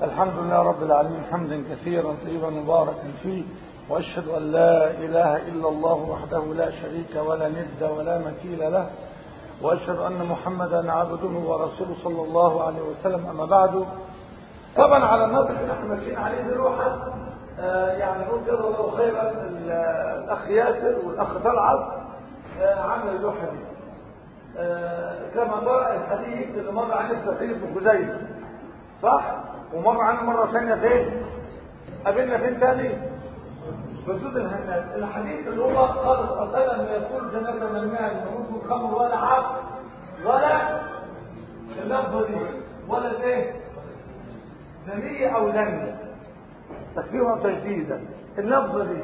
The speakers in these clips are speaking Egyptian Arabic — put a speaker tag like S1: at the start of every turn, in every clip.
S1: الحمد لله رب العالمين حمدا كثيرا طيبا مباركا فيه واشهد ان لا اله الا الله وحده لا شريك ولا ند ولا مثيل له واشهد ان محمدا عبده ورسوله صلى الله عليه وسلم اما بعد طبعا على النطق اللي احنا ماشيين عليه بروحه آه يعني نقول جزا الله خيرا الاخ ياسر والاخ طلعت آه عمل اللوحه دي آه كما ترى الحديث اللي مر عن السفير بن خزيمه صح ومر عنه مره ثانيه فين قابلنا فين تاني بجود الهنات الحديث اللي هو قال صلى الله عليه وسلم يقول جنة من مال يموت الخمر ولا عبد ولا اللفظه دي ولا ايه ذنية او ذنية تكفيرا تجديدا اللفظه دي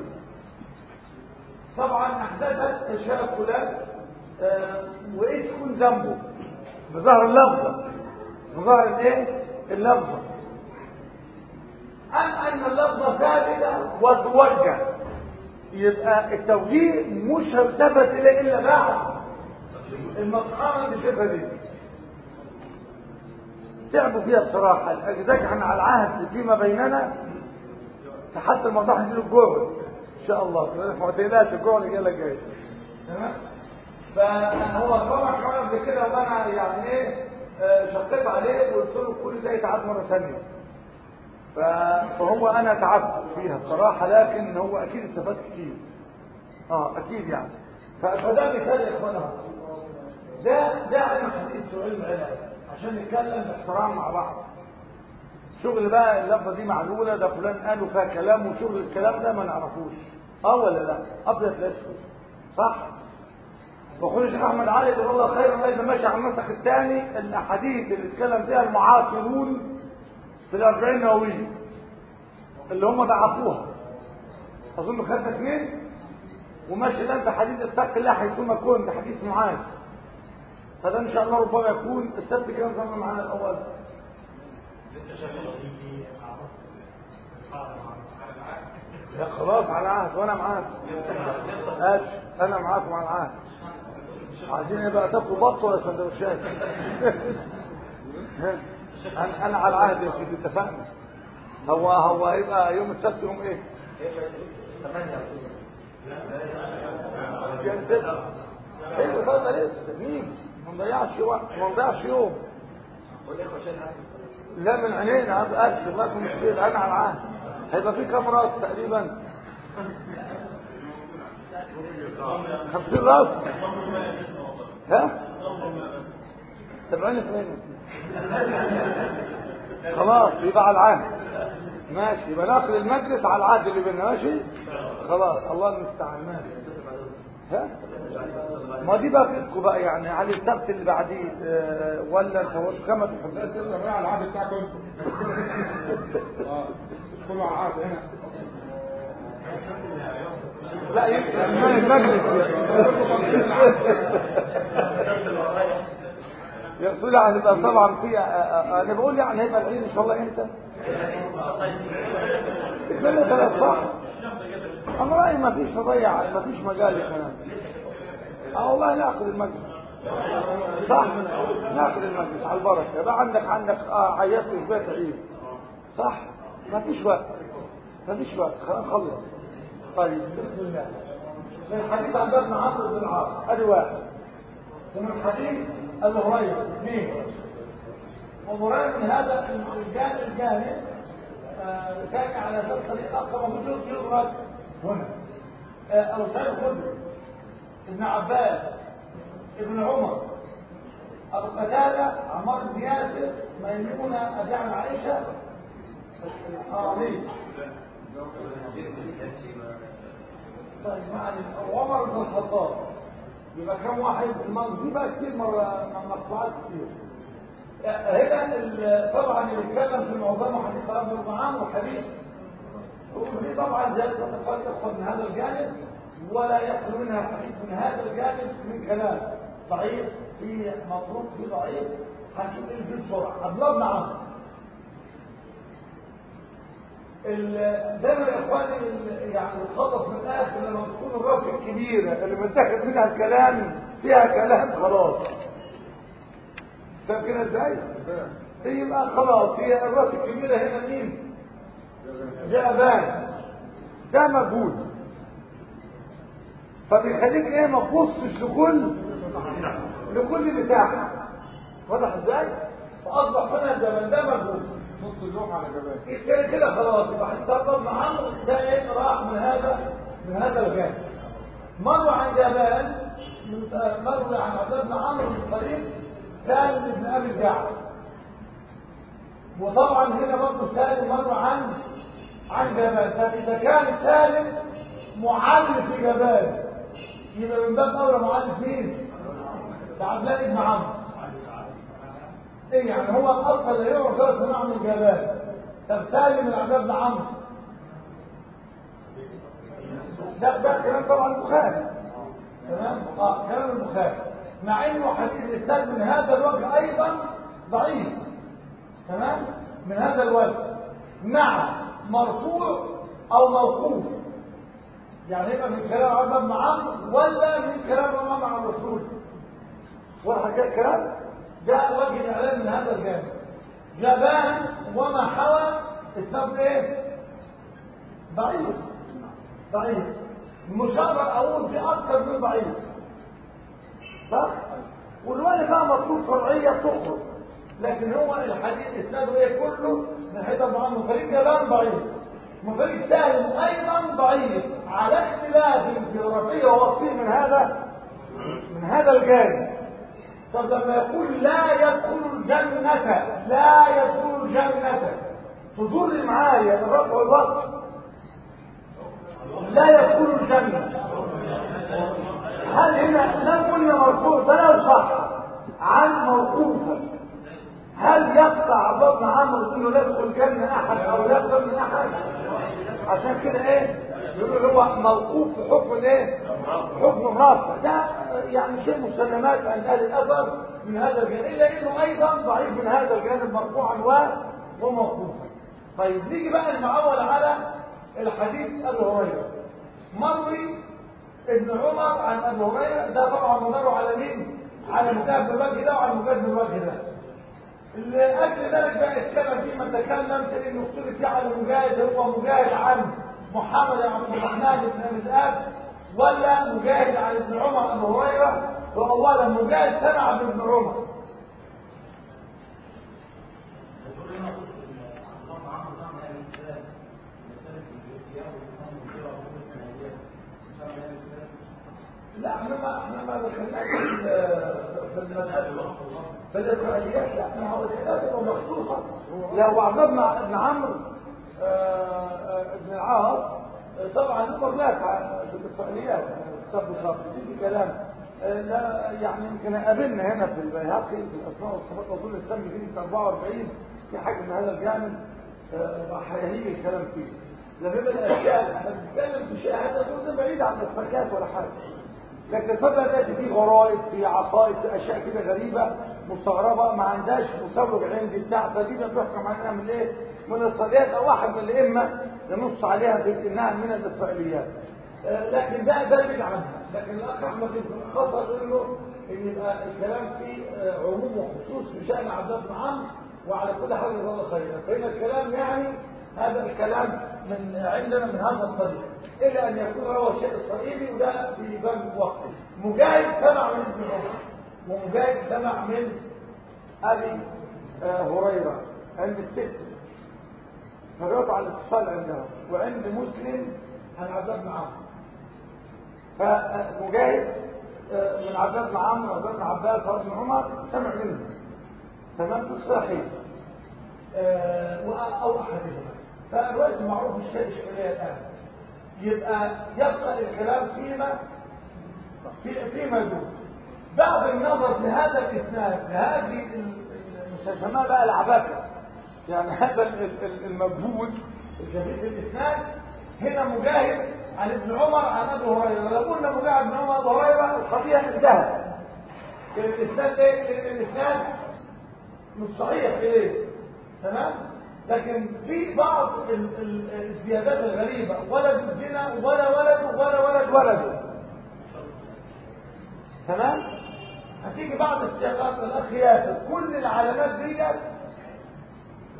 S1: طبعا احدثت اشياء فلان آه وايه تكون ذنبه بظهر اللفظه بظهر الايه اللفظه أم أن اللفظة ثابتة وتوجه يبقى التوجيه مش هيلتفت إليه إلا بعد المطعمة بالصفة دي تعبوا فيها بصراحة لذلك احنا على العهد فيما بيننا حتى الموضوع هيجيله الجوع إن شاء الله ما تقلقش الجوع اللي جاي جاي تمام فهو طبعا كمان قبل كده وانا يعني ايه شقيت عليه وقلت له كل ده يتعاد مرة ثانية فهو انا تعبت فيها بصراحه لكن هو اكيد استفاد كتير اه اكيد يعني فده مثال يا اخوانا ده ده علم حديث وعلم علم عشان نتكلم باحترام مع بعض شغل بقى اللفظه دي معلوله ده فلان قالوا فيها كلام وشغل الكلام ده ما نعرفوش اه ولا لا ابيض الاسود صح وقول الشيخ احمد علي جزاه الله خيرا الله ماشي على النسخ الثاني الاحاديث اللي اتكلم فيها المعاصرون في الأربعين نووية اللي هم ضعفوها أظن خدت اثنين وماشي الآن في حديث اتق الله حيثما كنت ده حديث معاذ فده إن شاء الله ربما يكون السبت كده نظرنا معانا الأول يا خلاص على عهد وانا معاك ماشي انا معاكم على العهد عايزين يبقى تاكلوا بط ولا سندوتشات انا انا على العهد يا سيدي اتفقنا هو هو هيبقى يوم السبت يوم ايه 8 ايه اتفضل لسه مين ما نضيعش وقت ما نضيعش يوم لا من عينينا ابشر ما في مشكله انا على العهد هيبقى في كام راس تقريبا 50 راس ها 70 اثنين خلاص يبقى على العهد ماشي يبقى ناخد المجلس على العهد اللي بيننا ماشي خلاص الله المستعان ماشي ها ما دي بقى فيكم بقى يعني على السبت اللي بعديه اه ولا انت كما تحب
S2: لا استنى بقى على العهد بتاعكم انتوا اه كله على العهد هنا
S1: لا يمكن المجلس يقصد هتبقى طبعا في انا بقول يعني هيبقى العيد ان شاء الله امتى؟ اثنين ثلاث صح؟ انا رايي ما فيش نضيع ما فيش مجال للكلام اه والله ناخذ المجلس صح ناخذ المجلس على البركه يبقى عندك عندك اه عيات اثبات عيد صح؟ ما فيش وقت ما فيش وقت خلينا نخلص طيب بسم الله الحديث عن ابن عمرو بن العاص ادي واحد ثم الحديث ابو هريره اثنين ومراد من هذا الجانب الجانب كان على اساس طريقه كما موجود يضرب هنا او سعيد الخدري ابن عباس ابن عمر ابو قتاده عمار بن ياسر ميمونه ابي عن عائشه الحرامي طيب عمر بن الخطاب يبقى كم واحد دي بقى كتير مرة مقطوعات كتير هنا طبعا اللي بيتكلم في معظمه حديث ابن المعام وحديث ودي طبعا زيادة الأقل تدخل من هذا الجانب ولا يخلو منها حديث من هذا الجانب من كلام ضعيف في مطلوب في ضعيف هنشوف ايه في بسرعة عبد الله بن عمرو دايما يا اخواني يعني الخطط من الاخر لما تكون الراس الكبيره اللي متاخد منها الكلام فيها كلام خلاص فاهم كده ازاي؟ يبقى خلاص هي الراس الكبيرة هنا مين جابان ده مجهود فبيخليك ايه ما تبصش لكل لكل بتاع واضح ازاي فاصبح هنا الجبل ده مجهود
S2: نص اللوم على جبال
S1: كده كده خلاص يبقى هيستقبل مع عمرو ده ايه راح من هذا من هذا الجانب مروا عن جبال من- مروا عن عبد بن عمرو بن الطريق سالم بن ابي الجعد وطبعا هنا برضه سالم مروا عن عن جبال فاذا كان سالم معلم في جبال يبقى من باب اولى معلم مين؟ ده عبد الله بن عمرو ايه يعني هو اصلا لا يعرف غير صناعه من الجبال طب سالم العذاب بن عمرو ده ده كلام طبعا البخاري تمام اه كلام البخاري مع انه حديث الاسناد من هذا الوجه ايضا ضعيف تمام من هذا الوجه مع مرفوع او موقوف يعني يبقى من كلام عبد بن عمرو ولا من كلام الامام مع الرسول واضح كده الكلام ده وجه الاعلان من هذا الجانب جبان وما حوى السبب ايه ضعيف ضعيف مشرع اقول في اكثر من ضعيف صح والولي بقى مطلوب فرعيه تخرج لكن هو الحديث اسناده ايه كله من حيث ابو عمرو فريق جبان ضعيف وفريق سالم ايضا ضعيف على اختلاف جغرافيه ووصفيه من هذا من هذا الجانب طب لما يقول لا يدخل الجنة لا يدخل الجنة تضر معايا الرفع والوقت لا يدخل الجنة هل هنا لا قلنا مرفوع فلا صح عن موقوفا هل يقطع عبد بن عمرو انه لا يدخل الجنة احد او يقبل من احد عشان كده ايه يقول هو موقوف في حكم الايه حكم الرافع ده يعني شيء مسلمات عند اهل الاثر من هذا الجانب الا انه ايضا ضعيف من هذا الجانب مرفوعا و- وموقوفا طيب نيجي بقى المعول على الحديث ابي هريره مروي ابن عمر عن ابي هريره ده طبعا مداره على مين على مجاهد الوجه ده وعلى مجاهد الوجه ده لأجل ذلك بقى السبب فيما تكلمت انه اختلف على مجاهد هو مجاهد عن محمد بن عبد الرحمن بن ابي ذئاب ولا مجاهد عن ابن عمر ابو هريره واولا مجاهد سمع من ابن عمر لا احنا ما احنا ما دخلناش في ال- في المذهب في الاسرائيليات لا احنا هو الاسرائيليات مخصوصه لا هو عبد بن ابن عمرو آه، آه، ابن العاص آه، طبعا له مبلغ في الاسرائيليات كتاب بالضبط في كلام آه، لا يعني يمكن قابلنا هنا في البيهقي في الاسماء والصفات اظن السم فيه 44 في حاجه من هذا الجانب آه، هيجي الكلام فيه لما يبقى الاشياء احنا بنتكلم في شيء هذا جزء بعيد عن الاسفكات ولا حاجه لكن الفضل تاتي فيه غرائب في عقائد في اشياء كده غريبه مستغربه ما عندهاش مسوغ عندي بتاع فدي بتحكم عليها من ايه؟ من الصليات او واحد من الائمه ينص عليها في انها من الاسرائيليات آه، لكن ده ده بعيد عنها لكن الاخ احمد بن خطر انه ان يبقى الكلام فيه آه، عموم وخصوص في شان عبد الله بن عمرو وعلى كل حال الله خيرا فهنا الكلام يعني هذا الكلام من عندنا من هذا الطريق إلا أن يكون هو شيء إسرائيلي وده في باب وقته مجاهد سمع من ابن عمر ومجاهد سمع من أبي آه، هريرة عند الست فالرواية على الاتصال عندهم وعند مسلم عن عبد الله بن عمرو فمجاهد آه، من عبد الله بن عمرو وعبد الله بن عباس وابن عمر سمع منه تمام في الصحيح آه، و- او احدهما فالوقت معروف الشيء الشرعيه الان يبقى يبقى الكلام فيما في فيما دون بعد النظر لهذا الاسناد لهذه المسمى بقى العباقره يعني هذا ال- ال- ال- المجهود الجميل في الاسناد هنا مجاهد عن ابن عمر عن ابي هريره لو قلنا مجاهد بن عمر ابو هريره القضيه انتهت الاسناد ايه لان الاسناد مش صحيح اليه تمام لكن في بعض ال- ال- الزيادات الغريبه ولد الزنا ولا ولد ولا ولد ولد تمام هتيجي بعض السياقات الاخ ياسر كل العلامات ديت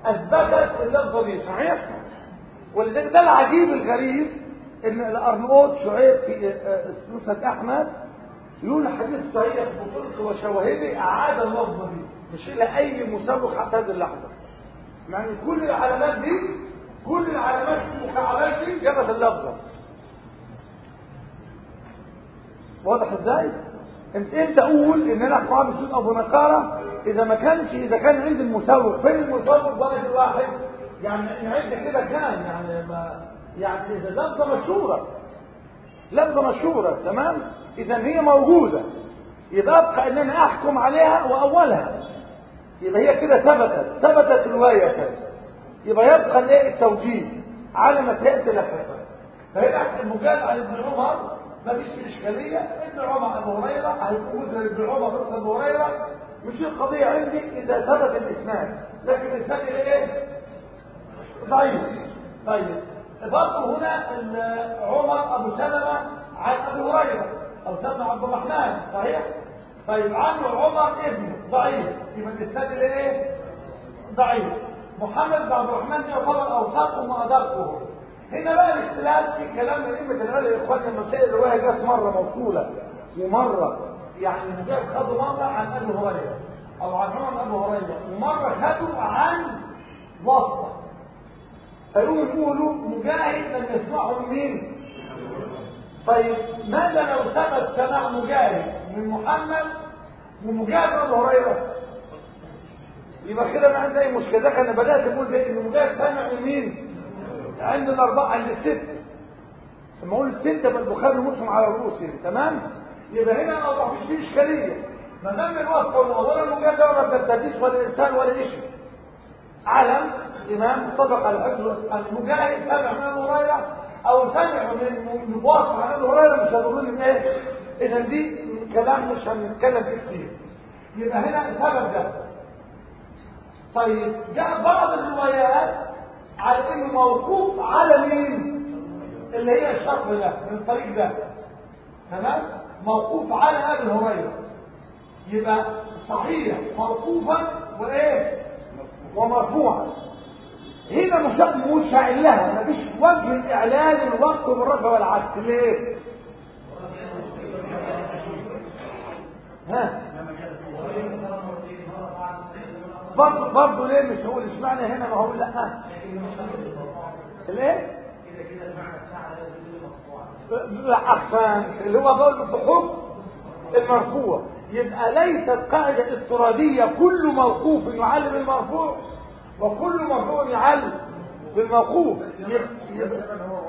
S1: اثبتت اللفظه دي صحيح ولذلك ده العجيب الغريب ان الارناؤوط شعيب في نسخه احمد يقول حديث صحيح بطرق وشواهده اعاد اللفظه دي مش لها اي مسوغ حتى هذه اللحظه يعني كل العلامات دي كل العلامات المكعبات دي جابت اللفظه واضح ازاي انت امتى اقول ان انا اخوان بسود ابو نقاره اذا ما كانش اذا كان عندي المسوق فين المسوق بلد الواحد يعني نعد كده كام يعني ما يعني اذا لفظه مشهوره لفظه مشهوره تمام اذا هي موجوده يبقى ابقى ان انا احكم عليها واولها يبقى هي كده ثبتت ثبتت روايه يبقى يبقى الايه التوجيه على ما سياتي لاحقا فهنا المجاد عن ابن عمر ما فيش فيه اشكاليه ابن عمر ابو هريره هيكون وزن ابن عمر رأس ابو هريره مش القضيه عندي اذا ثبت الاسناد لكن الاسناد ايه ضعيف طيب برضه هنا عمر ابو سلمه عن ابي هريره او سلمه عبد الرحمن صحيح طيب عنه عمر ابنه ضعيف يبقى الاسناد ايه ضعيف محمد بن عبد الرحمن يعتبر اوثقه وادقه هنا بقى الاختلاف في كلام ائمه العلم يا اخواننا المسائل الروايه جت مره موصوله ومره يعني مجاهد خدوا مره عن ابي هريره او عن عمر ابي هريره ومره خدوا عن واسطه فيقوموا يقولوا مجاهد لم يسمعه من مين؟ طيب ماذا لو ثبت سماع مجاهد من محمد ومجاهد ابو هريره؟ يبقى كده ما عندي اي مشكله ده كان بدات اقول ده ان مجاهد سمع من مين؟ عند الأربعة عند الست لما أقول الست يبقى البخاري ومسلم على رؤوسهم تمام يبقى هنا أنا ما فيش فيه إشكالية ما دام الوصف ولا المجاز ولا بتدريس ولا إنسان ولا شيء علم إمام صدق على الحفظ المجاهد سمع من أبو هريرة أو سمع من مواصف عن أبو هريرة مش هتقولوا لي إيه إذا دي كلام مش هنتكلم فيه كتير يبقى هنا السبب ده طيب جاء بعض الروايات على انه موقوف على مين اللي هي الشرط ده من الطريق ده تمام موقوف على ابي هريره يبقى صحيح موقوفا وايه ومرفوعا هنا مش مش لها مفيش وجه الاعلان الوقت بالرفع والعكس ليه ها برضه برضه ليه مش هقول اشمعنى هنا ما هقول لا الايه احسن اللي هو بقول بحكم المرفوع يبقى ليست قاعده اضطراديه كل موقوف يعلم المرفوع وكل مرفوع يعلم بالموقوف يبقى,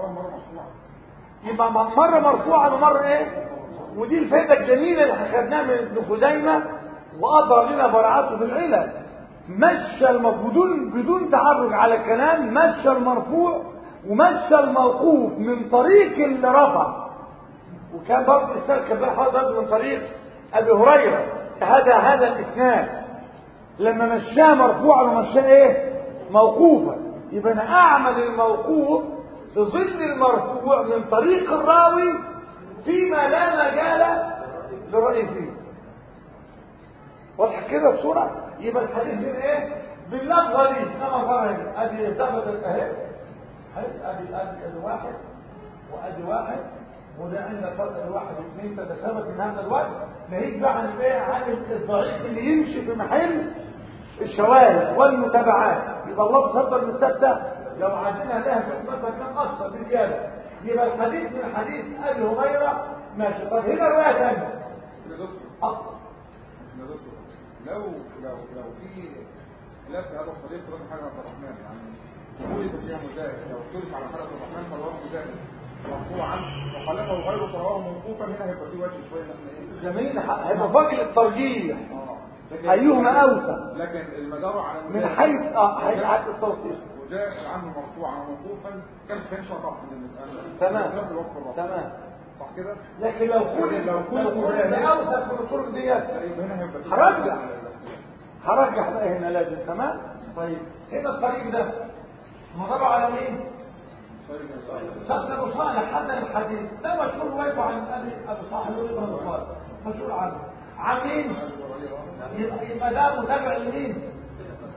S1: يبقى مره مرفوعا ومره ايه ودي الفائده الجميله اللي خدناها من ابن خزيمه واظهر لنا براعته بالعلل مشى بدون بدون تعرج على الكلام مشى المرفوع ومشى الموقوف من طريق اللي رفع وكان برضه الاستاذ كبير حاضر من طريق ابي هريره هذا هذا الاسناد لما مشاه مرفوعا ومشاه ايه موقوفا يبقى انا اعمل الموقوف في ظل المرفوع من طريق الراوي فيما لا مجال للرأي فيه واضح كده الصوره يبقى الحديث هنا ايه باللفظه دي كما فرج ادي ثبتت اهي ادي ادي ادي واحد وادي واحد وده عندك فرق واحد واثنين ثلاثه ثبت من هذا الوقت ناهيك بقى عن الايه عن الضعيف اللي يمشي في محل الشواهد والمتابعات يبقى الله تصدر من السته لو عدينا لها مثلا كان اكثر بزياده يبقى الحديث من حديث ابي هريره ماشي طب هنا روايه ثانيه
S2: لو لو لو في خلاف في هذا الصديق رد حاجه عبد الرحمن يعني ولد فيها مجاهد لو اختلف على حاله الرحمن فرواه مجاهد مرفوعا وخالفه غيره فرواه موقوفا هنا هيبقى في وجه شويه ان ايه
S1: جميل هيبقى فاكر الترجيح
S2: لكن
S1: ايهما اوسع
S2: لكن المدار على
S1: من حيث اه هيعد التوصيف
S2: وجاء عنه مرفوعا وموقوفا كان كان شرط من المساله
S1: تمام
S2: نفس الوقت الرابع.
S1: تمام
S2: صح كده؟
S1: لكن لو كل
S2: لو كل
S1: لو كل
S2: مجاهد-
S1: ده اوسع من الطرق ديت
S2: يبقى هنا هيبقى في-
S1: هرجع. هرجح بقى هنا لازم تمام طيب هنا الطريق ده مدار على مين شخص ابو صالح حسن الحديث ده مشهور روايته عن ابي ابو صالح بن ابو صالح مشهور عنه عن مين يبقى يبقى ده متابع لمين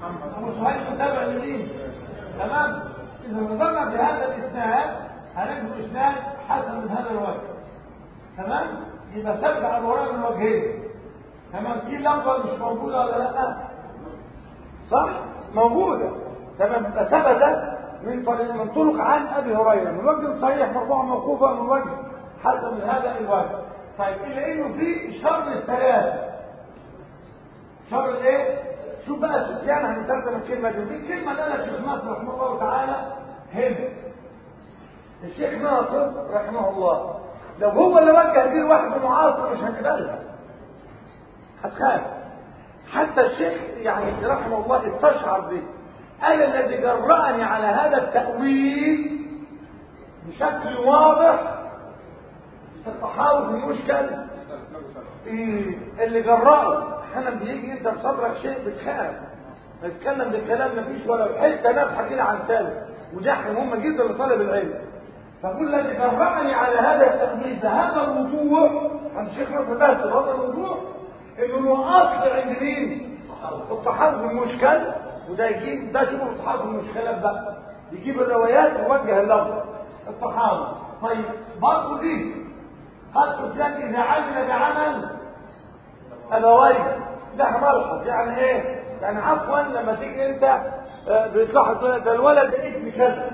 S1: ابو سهيل متابع لمين تمام اذا نظرنا بهذا الاسناد هنجد اسناد حسن من هذا الوجه تمام يبقى ثبت على الوراء من وجهين تمام في لفظه مش موجوده ولا لا صح موجوده تمام يبقى ثبت من طريق من طرق عن ابي هريره من وجه صحيح مرفوع موقوفا من وجه حسن من هذا الوجه طيب الا انه في شر الثلاثه شر الايه شوف بقى سفيان هنترجم الكلمه دي دي الكلمه اللي قالها الشيخ ناصر رحمه الله تعالى هنا الشيخ ناصر رحمه الله لو هو اللي وجه دي لوحده معاصر مش هنقبلها هتخاف حتى الشيخ يعني رحمه الله استشعر به قال الذي جرأني على هذا التأويل بشكل واضح التحاور في المشكلة إيه اللي جرأه احيانا بيجي انت في صدرك شيء بتخاف نتكلم بكلام مفيش ولا حته نفحه كده عن ثالث ودي حاجه مهمه جدا لطالب العلم فقل الذي جرأني على هذا التأويل بهذا الوضوح عند الشيخ نصر بهت بهذا الوضوح انه له اصل عند مين؟ التحاور في المشكل وده يجيب ده شغل التحاور في المشكلات بقى يجيب الروايات ويوجه اللفظ التحاور طيب برضه دي قد سفيان اذا عمل بعمل ابويه ده ملحظ يعني ايه يعني عفوا لما تيجي انت بتلاحظ ده الولد ده ابن كذا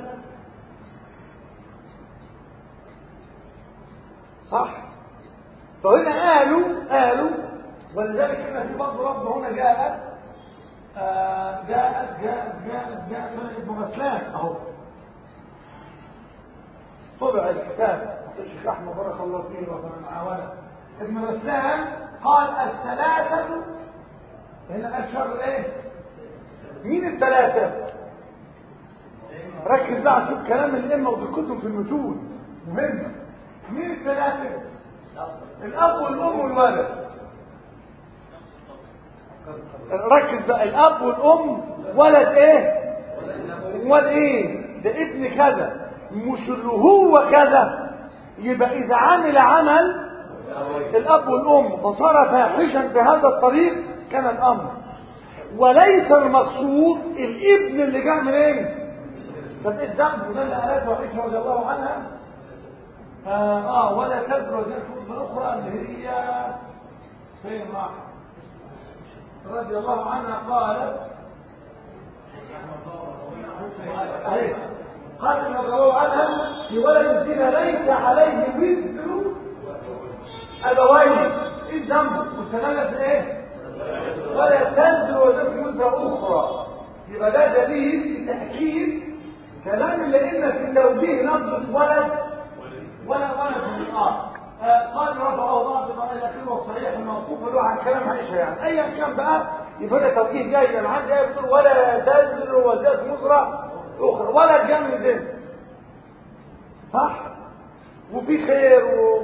S1: صح فهنا قالوا قالوا ولذلك هنا في برضه لفظ هنا جاءت آه جاءت جاءت جاءت جاءت سنة ابن غسلان اهو طبع الكتاب الشيخ احمد بارك الله فيه وفي المعاونه ابن غسلان قال الثلاثة هنا قال شر ايه مين الثلاثة ركز بقى شوف كلام الائمه وذكرتهم في المتون مهم مين الثلاثة الاب والام والولد ركز بقى الاب والام ولد ايه ولد ايه ده ابن كذا مش اللي هو كذا يبقى اذا عمل عمل الاب والام فصار فاحشا بهذا الطريق كان الامر وليس المقصود الابن اللي جاء منين طب ايه الذنب وده اللي قالته عائشه رضي الله عنها آه, اه ولا تزر وزيره اخرى اللي هي فين راح رضي الله عنها قالت قال رضي الله عنها في ولد زنا ليس عليه وزر ابوين ايه ذنبه واستدلت ايه ولا تنزل وزر وزر اخرى يبقى ده دليل تاكيد كلام اللي ان في توجيه لفظ ولد ولا ولد من الارض قال رفعه بعض الاخير والصحيح الموقوف له عن كلام عائشه يعني ايا كان بقى يبقى ده توجيه جيد انا عندي ايه بتقول ولا تنزل وزر مزرع اخرى ولا جنب زين صح وفي خير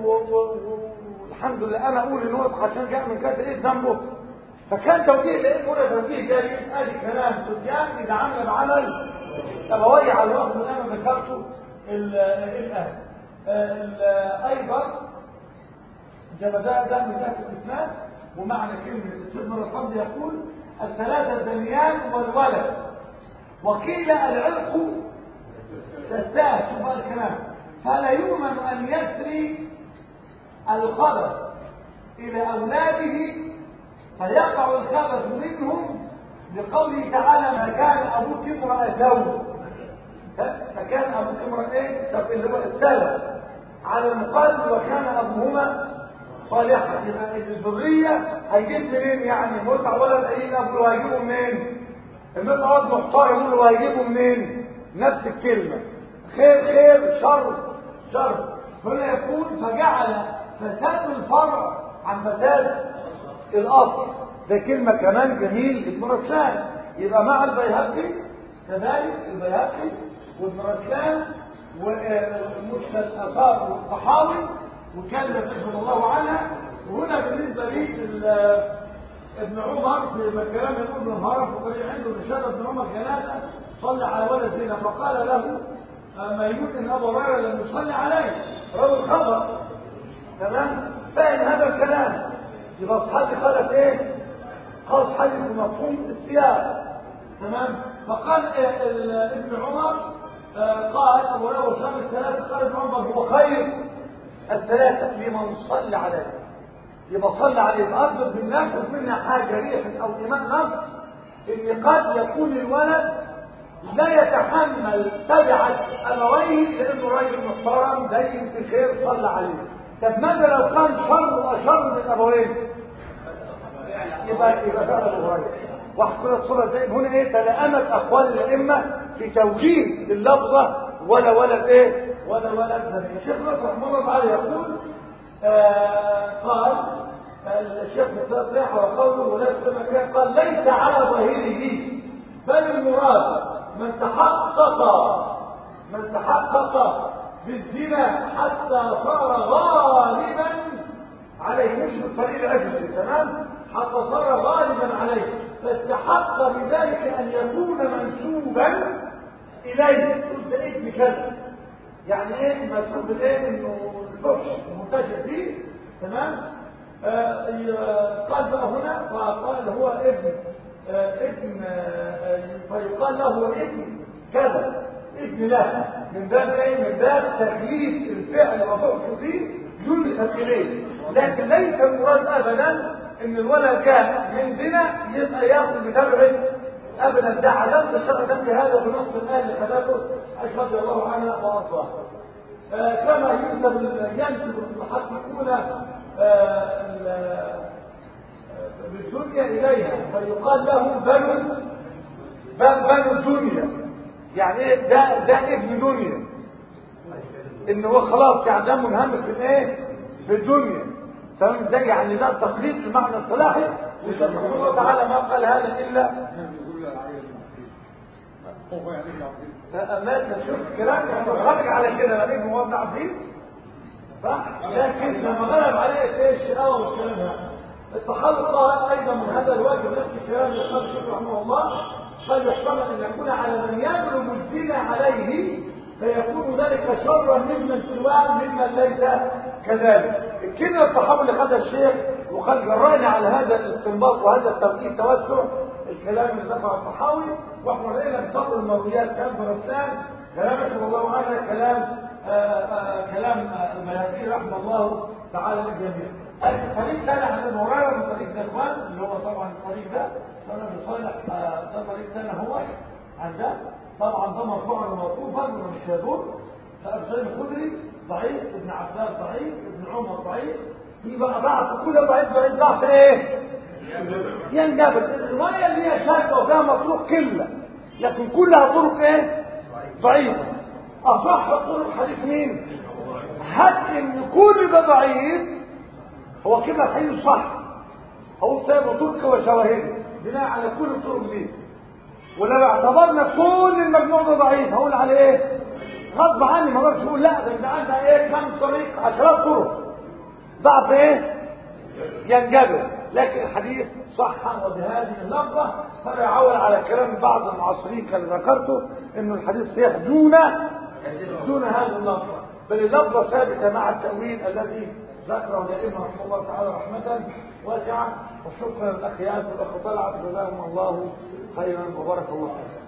S1: والحمد لله انا اقول ان هو عشان جاء من كذا ايه ذنبه فكان توجيه لقيت هنا توجيه جيد ادي كلام سفيان اذا عمل بعمل ابوي على الوقت اللي انا ذكرته الاهل ايضا جبداء ده من ذات الاسناد ومعنى كلمه ابن الرقم يقول الثلاثه الدنيان والولد وقيل العرق تستاهل شوف بقى الكلام فلا يؤمن ان يسري الخبث الى اولاده فيقع الخبث منهم لقوله تعالى ما كان ابوك امرأ زوج فكان ابوك امرأ ايه طب اللي هو الثالث على المقال وكان ابوهما صالحا يبقى الذريه هيجيب منين يعني متع ولد قليل ابوه هيجيبه منين المتع ولد محترم له هيجيبه منين نفس الكلمه خير خير شر شر هنا يقول فجعل فساد الفرع عن فساد الاصل ده كلمه كمان جميل ابن رسلان يبقى مع البيهقي كذلك البيهقي وابن رسلان ومشكل الاثار والصحابي وكلمه رضي الله عنها وهنا بالنسبه لي ابن عمر في كلام ابن الهرم وقال عنده رساله ابن عمر جنازه صلى على ولد زينب فقال له ميمون ان ابو هريره لم يصلي عليه روى الخبر تمام فاهم هذا الكلام يبقى اصحابي قالت ايه قال اصحابي بمفهوم السياق تمام فقال آه، ال- ابن عمر آه، قال ابو هريره وشام الثلاثه قال ابن عمر هو خير الثلاثه لمن صلى عليه يبقى صلى عليه أرض بالنفس منها حاجه ريح او ايمان نص ان قد يكون الولد لا يتحمل تبعة أبويه لأنه راجل محترم دين في خير صلى عليه طب ماذا لو كان شر وأشر من أبويه يبقى يبقى فعلا أبو هريرة واحد كده الصورة زي هنا ايه تلائمت أقوال الأئمة في توجيه اللفظة ولا ولد ايه ولا ولد ذنب الشيخ نصر رحمه الله تعالى يقول آه قال الشيخ مصطفى وقوله ولا كما كان قال ليس على ظاهره بل المراد من تحقق من تحقق بالزنا حتى صار غالبا عليه مش بالطريق الاجنبي تمام حتى صار غالبا عليه فاستحق بذلك ان يكون منسوبا اليه تقول ده ابن كذا يعني ايه منسوب الايه انه الفحش منتشر فيه تمام آه ي- قال بقى هنا وقال هو ابن آه ابن آه فيقال له ابن كذا ابن له من باب ايه من باب تغيير الفعل وفحشه فيه ينسب اليه لكن ليس المراد ابدا ان الولد جاء من زنا يبقى ياخذ بتبعه ابدا ده علامه الشرع في هذا بنص الايه اللي خدته اشهد الله عنها وارضاها آه، كما ينسب ينسب المحققون آه، ال- آه، بالدنيا اليها فيقال له بنو ب- بنو الدنيا يعني ايه ده ده ابن دنيا ان هو خلاص يعني ده منهمك في الايه في الدنيا تمام ده يعني ده تقليد المعنى الصلاحي وسبحانه الله تعالى ما قال هذا الا
S2: بيقول لي العيل هو يعني عبد
S1: ما تشوف كلام خرج على كده لا ابن موضع فيه صح لكن لما غلب عليه ايش الشقاوه والكلام هذا التخلص طبعا ايضا من هذا الواجب نفس الكلام اللي قال الشيخ رحمه الله قد يحتمل ان يكون على من يبلغ الزنا عليه فيكون ذلك شرا ممن سواه ممن ليس كذلك الكلمه التحول اللي خدها الشيخ وقد جرأنا على هذا الاستنباط وهذا التوقيت توسع الكلام اللي ذكره الطحاوي واحنا لقينا بصدر المرويات كلام فرسان كلام ما الله عنه كلام آآ آآ كلام آه، المياسير رحمه الله تعالى للجميع الطريق ثاني عن ابن هريره من طريق ذكوان اللي هو طبعا الطريق ده انا بصالح آه، ده طريق ثاني هو عن ده طبعا ده مرفوعا وموقوفا ومش يدور فابو سعيد الخدري ضعيف ابن عباس ضعيف ابن عمر ضعيف في بقى ضعف كل ضعيف ضعيف ضعف ايه؟ ينجبر الروايه اللي هي شاذه وفيها مطروق قله لكن كلها طرق ايه؟ ضعيفه اصح طرق حديث مين؟ حتى ان كل ده ضعيف هو كده الحديث صح هو سبب طرق وشواهد بناء على كل الطرق دي ولو اعتبرنا كل المجموع ده ضعيف هقول عليه ايه؟ غصب عني ما اقدرش اقول لا ده انت عندك ايه كم طريق عشرات طرق ضعف ايه؟ ينجبر لكن الحديث صح وبهذه اللفظة فلا يعول على كلام بعض المعاصرين كما ذكرته انه الحديث صحيح دون دون هذه اللفظة بل اللفظة ثابتة مع التأويل الذي ذكره الأئمة رحمه الله تعالى رحمة واسعة وشكرا للأخ ياسر والأخ طلعت جزاهم الله خيرا وبارك الله فيكم